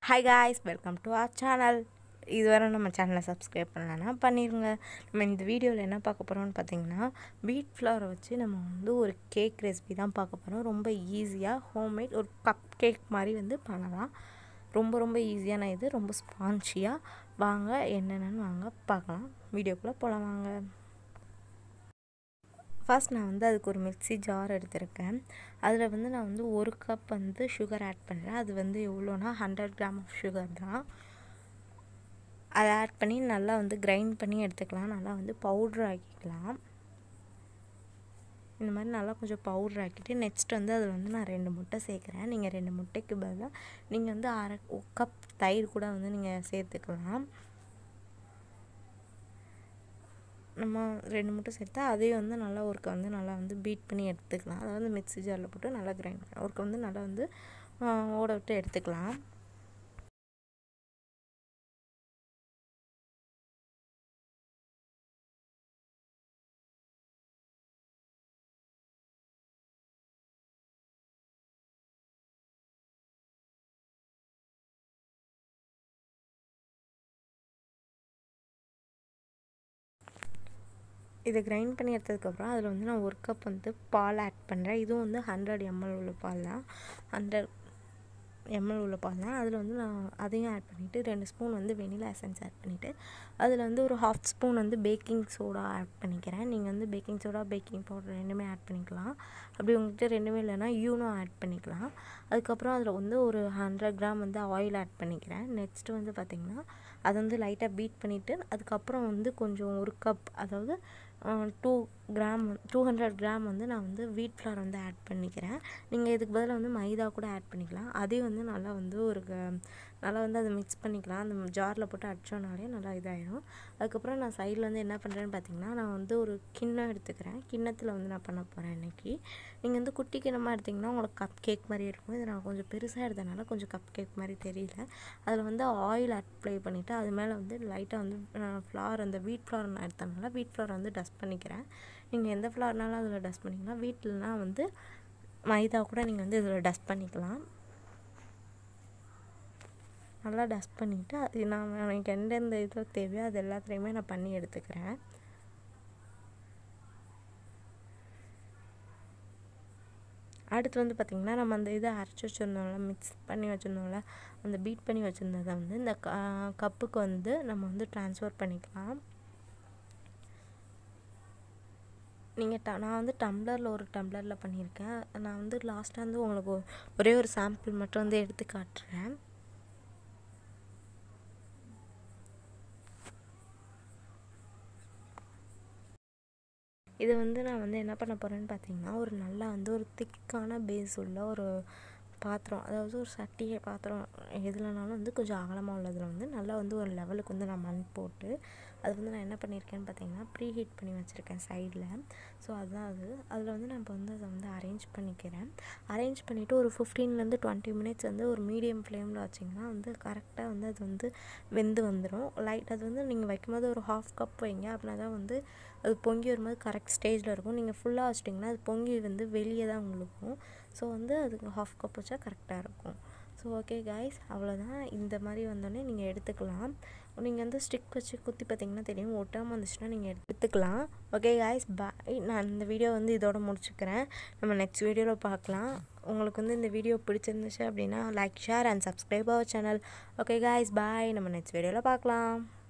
hi guys welcome to our channel இதுவரை நம்ம சேனலை சப்ஸ்கிரைப் பண்ணலன்னா பண்ணிடுங்க நம்ம இந்த வீடியோவில் என்ன பார்க்க போகிறோம்னு பார்த்தீங்கன்னா வீட் ஃப்ளவரை வச்சு நம்ம வந்து ஒரு கேக் ரெசிபி தான் பார்க்க போகிறோம் ரொம்ப ஈஸியாக ஹோம்மேட் ஒரு கப் கேக் மாதிரி வந்து பண்ணலாம் ரொம்ப ரொம்ப ஈஸியான இது ரொம்ப ஸ்பான்ச்சியாக வாங்க என்னென்னு வாங்க பார்க்கலாம் வீடியோக்குள்ளே போகலாம் வாங்க ஃபர்ஸ்ட் நான் வந்து அதுக்கு ஒரு மிக்ஸி ஜார் எடுத்திருக்கேன் அதில் வந்து நான் வந்து ஒரு கப் வந்து சுகர் ஆட் பண்ணுறேன் அது வந்து எவ்வளோனா ஹண்ட்ரட் கிராம் ஆஃப் சுகர் தான் அதை ஆட் பண்ணி நல்லா வந்து கிரைண்ட் பண்ணி எடுத்துக்கலாம் நல்லா வந்து பவுட்ரு ஆக்கிக்கலாம் இந்த மாதிரி நல்லா கொஞ்சம் பவுட்ரு ஆக்கிட்டு நெக்ஸ்ட் வந்து அதில் வந்து நான் ரெண்டு முட்டை சேர்க்குறேன் நீங்கள் ரெண்டு முட்டைக்கு பதிலாக நீங்கள் வந்து அரை கப் தயிர் கூட வந்து நீங்கள் சேர்த்துக்கலாம் நம்ம ரெண்டு முட்டை சேர்த்தா அதையும் வந்து நல்லா ஒருக்க வந்து நல்லா வந்து பீட் பண்ணி எடுத்துக்கலாம் அதாவது மிக்ஸி ஜாரில் போட்டு நல்லா கிரைண்ட் பண்ணி ஒருக்க வந்து நல்லா வந்து ஓட விட்டு எடுத்துக்கலாம் இதை கிரைண்ட் பண்ணி எடுத்ததுக்கப்புறம் அதில் வந்து நான் ஒரு கப் வந்து பால் ஆட் பண்ணுறேன் இதுவும் வந்து ஹண்ட்ரட் எம்எல் உள்ள பால் தான் ஹண்ட்ரட் எம்எல் உள்ள பால் தான் அதில் வந்து நான் அதையும் ஆட் பண்ணிவிட்டு ரெண்டு ஸ்பூன் வந்து வெனிலா எசன்ஸ் ஆட் பண்ணிவிட்டு அதில் வந்து ஒரு ஹாஃப் ஸ்பூன் வந்து பேக்கிங் சோடா ஆட் பண்ணிக்கிறேன் நீங்கள் வந்து பேக்கிங் சோடா பேக்கிங் பவுடர் ரெண்டுமே ஆட் பண்ணிக்கலாம் அப்படி உங்கள்கிட்ட ரெண்டுமே இல்லைன்னா யூனோ ஆட் பண்ணிக்கலாம் அதுக்கப்புறம் அதில் வந்து ஒரு ஹண்ட்ரட் கிராம் வந்து ஆயில் ஆட் பண்ணிக்கிறேன் நெக்ஸ்ட்டு வந்து பார்த்திங்கன்னா அதை வந்து லைட்டாக பீட் பண்ணிவிட்டு அதுக்கப்புறம் வந்து கொஞ்சம் ஒரு கப் அதாவது two gram two hundred gram வந்து நான் வந்து வீட் ஃப்ளார் வந்து ஆட் பண்ணிக்கிறேன் நீங்கள் இதுக்கு பதிலாக வந்து மைதா கூட ஆட் பண்ணிக்கலாம் அதையும் வந்து நல்லா வந்து ஒரு நல்லா வந்து அதை மிக்ஸ் பண்ணிக்கலாம் அந்த ஜாரில் போட்டு அடித்தோனாலே நல்லா இதாகிடும் அதுக்கப்புறம் நான் சைடில் வந்து என்ன பண்ணுறேன்னு பார்த்தீங்கன்னா நான் வந்து ஒரு கிண்ணம் எடுத்துக்கிறேன் கிண்ணத்தில் வந்து நான் பண்ண போகிறேன் இன்றைக்கி நீங்கள் வந்து குட்டி கிண்ணமாக எடுத்திங்கன்னா உங்களுக்கு கப் கேக் மாதிரி இருக்கும் இது நான் கொஞ்சம் பெருசாக எடுத்தனால கொஞ்சம் கப் கேக் மாதிரி தெரியல அதில் வந்து ஆயில் அப்ளை பண்ணிவிட்டு அது மேலே வந்து லைட்டாக வந்து ஃப்ளார் அந்த வீட் ஃப்ளார் நான் எடுத்தனால வீட் ஃப்ளார் வந்து டஸ்ட் பண்ணிக்கிறேன் நீங்கள் எந்த ஃப்ளார்னாலும் அதில் டஸ்ட் பண்ணிக்கலாம் வீட்டிலனா வந்து மைதா கூட நீங்கள் வந்து இதில் டஸ்ட் பண்ணிக்கலாம் நல்லா டஸ்ட் பண்ணிவிட்டு அது நான் எனக்கு எந்தெந்த இது தேவையோ அது எல்லாத்துலேயுமே நான் பண்ணி எடுத்துக்கிறேன் அடுத்து வந்து பார்த்திங்கன்னா நம்ம அந்த இதை அரைச்சி வச்சுருந்தோம்ல மிக்ஸ் பண்ணி வச்சுருந்தோம்ல அந்த பீட் பண்ணி வச்சுருந்ததை வந்து இந்த கப்புக்கு வந்து நம்ம வந்து ட்ரான்ஸ்ஃபர் பண்ணிக்கலாம் நீங்கள் ட நான் வந்து டம்ளரில் ஒரு டம்ளரில் பண்ணியிருக்கேன் நான் வந்து லாஸ்ட்டாக வந்து உங்களுக்கு ஒரே ஒரு சாம்பிள் மட்டும் வந்து எடுத்து காட்டுறேன் இது வந்து நான் வந்து என்ன பண்ண போகிறேன்னு பார்த்தீங்கன்னா ஒரு நல்லா வந்து ஒரு திக்கான பேஸ் உள்ள ஒரு பாத்திரம் அதாவது ஒரு சட்டியை பாத்திரம் எதுலனாலும் வந்து கொஞ்சம் அகலமாக உள்ளதில் வந்து நல்லா வந்து ஒரு லெவலுக்கு வந்து நான் மண் போட்டு அது வந்து நான் என்ன பண்ணியிருக்கேன்னு பார்த்தீங்கன்னா ப்ரீ ஹீட் பண்ணி வச்சுருக்கேன் சைடில் ஸோ அதுதான் அது அதில் வந்து நான் இப்போ வந்து அதை வந்து அரேஞ்ச் பண்ணிக்கிறேன் அரேஞ்ச் பண்ணிவிட்டு ஒரு ஃபிஃப்டீன்லேருந்து டுவெண்ட்டி மினிட்ஸ் வந்து ஒரு மீடியம் ஃப்ளேமில் வச்சிங்கன்னா வந்து கரெக்டாக வந்து அது வந்து வெந்து வந்துடும் லைட் அது வந்து நீங்கள் வைக்கும்போது ஒரு ஹாஃப் கப் வைங்க அப்படின்னா தான் வந்து அது பொங்கி வரும்போது கரெக்ட் ஸ்டேஜில் இருக்கும் நீங்கள் ஃபுல்லாக வச்சிட்டிங்கன்னா அது பொங்கி வந்து வெளியே தான் உங்களுக்கும் ஸோ வந்து அதுக்கு ஹாஃப் கப் வச்சா கரெக்டாக இருக்கும் ஸோ ஓகே காய்ஸ் அவ்வளோதான் இந்த மாதிரி வந்தோடனே நீங்கள் எடுத்துக்கலாம் நீங்கள் வந்து ஸ்டிக் வச்சு குத்தி பார்த்தீங்கன்னா தெரியும் ஒட்டாமல் வந்துச்சுன்னா நீங்கள் எடுத்துக்கலாம் ஓகே காய்ஸ் பாய் நான் இந்த வீடியோ வந்து இதோட முடிச்சுக்கிறேன் நம்ம நெக்ஸ்ட் வீடியோவில் பார்க்கலாம் உங்களுக்கு வந்து இந்த வீடியோ பிடிச்சிருந்துச்சு அப்படின்னா like share and subscribe our channel okay guys bye நம்ம நெக்ஸ்ட் வீடியோவில் பார்க்கலாம்